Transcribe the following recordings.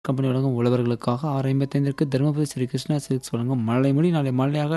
company வழங்கும் உழவர்களுக்காக ஆறு ஐம்பத்தைந்திற்கு தருமபுரி ஸ்ரீ கிருஷ்ணா சில்க்ஸ் வழங்கும் மழைமொழி நாளை மாலையாக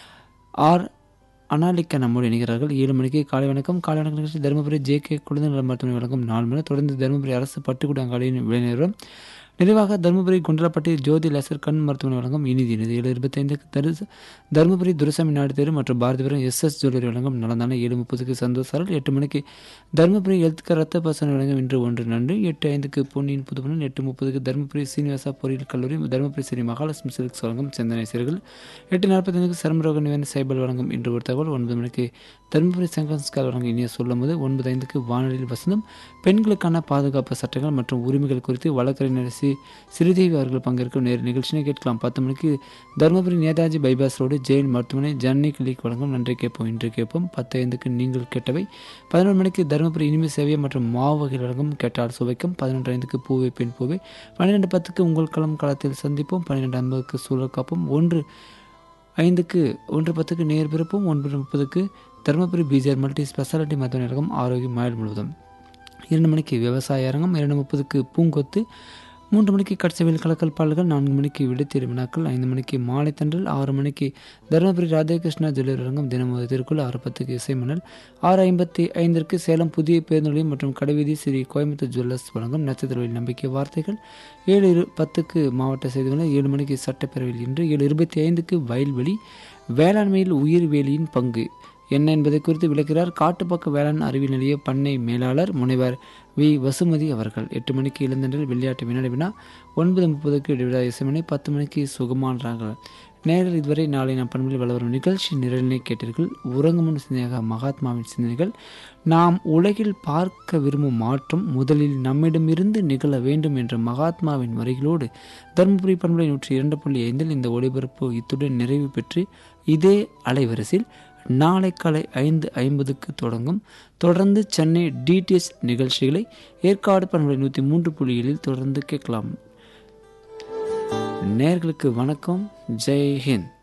ஆர் அனாலிக்க நம்மோடு இணைகிறார்கள் ஏழு மணிக்கு காலை வணக்கம் காலை வணக்கம் நிகழ்ச்சி தருமபுரி ஜே கே குழந்தை நல மருத்துவமனை வழங்கும் நாலு மணி தொடர்ந்து தருமபுரி அரசு பட்டுக்குடி அங்காடியின் விளைநிறுவனம் நிறைவாக தருமபுரி குண்டலப்பட்டி ஜோதி லேசர் கண் மருத்துவமனை வழங்கும் இனிதி இனிது ஏழு இருபத்தைந்துக்கு தரு தருமபுரி துரசாமி நாடு தெரு மற்றும் பாரதிபுரம் எஸ் எஸ் ஜுவல்லரி வழங்கும் நலந்தான ஏழு முப்பதுக்கு சந்தோஷ் சரல் எட்டு மணிக்கு தருமபுரி ஹெல்த் ரத்த பசன் வழங்கும் இன்று ஒன்று நன்று எட்டு ஐந்துக்கு பொன்னியின் புதுப்பணன் எட்டு முப்பதுக்கு தருமபுரி சீனிவாசா பொறியியல் கல்லூரி தருமபுரி ஸ்ரீ மகாலட்சுமி சில்க்ஸ் வழங்கும் சிந்தனை சீர்கள் எட்டு நாற்பத்தைந்துக்கு சர்மரோக நிவாரண சைபல் வழங்கும் இன்று ஒரு தகவல் ஒன்பது மணிக்கு தருமபுரி சங்கன்ஸ்கார் வழங்கும் இனிய சொல்லும் போது ஒன்பது ஐந்துக்கு வானொலியில் வசந்தம் பெண்களுக்கான பாதுகாப்பு சட்டங்கள் மற்றும் உரிமைகள் குறித்து வழக்கறிஞர் சி ஸ்ரீதேவி அவர்கள் பங்கேற்கும் நேர் நிகழ்ச்சியை கேட்கலாம் பத்து மணிக்கு தருமபுரி நேதாஜி பைபாஸ் ரோடு ஜெயின் மருத்துவமனை ஜன்னி கிளிக் வழங்கும் நன்றி கேட்போம் இன்று கேட்போம் பத்து ஐந்துக்கு நீங்கள் கேட்டவை பதினொரு மணிக்கு தருமபுரி இனிமை சேவை மற்றும் மாவு வகை வழங்கும் கேட்டால் சுவைக்கும் பதினொன்று ஐந்துக்கு பூவை பெண் பூவை பன்னிரெண்டு பத்துக்கு உங்கள் களம் களத்தில் சந்திப்போம் பன்னிரெண்டு ஐம்பதுக்கு சூழல் காப்போம் ஒன்று ஐந்துக்கு ஒன்று பத்துக்கு நேர் பிறப்பும் ஒன்பது முப்பதுக்கு தருமபுரி பிஜிஆர் மல்டி ஸ்பெஷாலிட்டி மருத்துவ நிலையம் ஆரோக்கியம் மாயல் முழுவதும் இரண்டு மணிக்கு விவசாய அரங்கம் இரண்டு முப்பதுக்கு பூங்கொத்து மூன்று மணிக்கு கட்சவியல் கலக்கல் பாடல்கள் நான்கு மணிக்கு விடுத்தீர் வினாக்கள் ஐந்து மணிக்கு மாலை தன்றல் ஆறு மணிக்கு தருமபுரி ராதாகிருஷ்ணா ஜுவல்லர் அரங்கம் தினமது திருக்குள் ஆறு பத்துக்கு இசைமணல் ஆறு ஐம்பத்தி ஐந்திற்கு சேலம் புதிய பேருந்து நிலையம் மற்றும் கடைவீதி ஸ்ரீ கோயம்புத்தூர் ஜுவல்லர்ஸ் வழங்கும் நட்சத்திரவில் நம்பிக்கை வார்த்தைகள் ஏழு இரு பத்துக்கு மாவட்ட செய்திகள் ஏழு மணிக்கு சட்டப்பேரவையில் இன்று ஏழு இருபத்தி ஐந்துக்கு வயல்வெளி வேளாண்மையில் உயிர்வேலியின் பங்கு என்ன என்பதை குறித்து விளக்கிறார் காட்டுப்பக்க வேளாண் அறிவியல் நிலைய பண்ணை மேலாளர் முனைவர் வி வசுமதி அவர்கள் எட்டு மணிக்கு இளந்தண்டில் விளையாட்டு வினாடி வினா ஒன்பது முப்பதுக்கு இடைவிடா இசைமணி பத்து மணிக்கு சுகமானறாங்க நேரில் இதுவரை நாளை நாம் பண்பில் வளரும் நிகழ்ச்சி நிரலினை கேட்டீர்கள் உறங்குமுன் சிந்தனையாக மகாத்மாவின் சிந்தனைகள் நாம் உலகில் பார்க்க விரும்பும் மாற்றம் முதலில் நம்மிடமிருந்து நிகழ வேண்டும் என்ற மகாத்மாவின் வரிகளோடு தருமபுரி பண்பலை நூற்றி இரண்டு புள்ளி ஐந்தில் இந்த ஒளிபரப்பு இத்துடன் நிறைவு பெற்று இதே அலைவரிசையில் நாளை காலை ஐந்து ஐம்பதுக்கு தொடங்கும் தொடர்ந்து சென்னை டிடிஎஸ் நிகழ்ச்சிகளை ஏற்காடு பண்பலை நூற்றி மூன்று புள்ளிகளில் தொடர்ந்து கேட்கலாம் நேர்களுக்கு வணக்கம் ஜெய் ஹிந்த்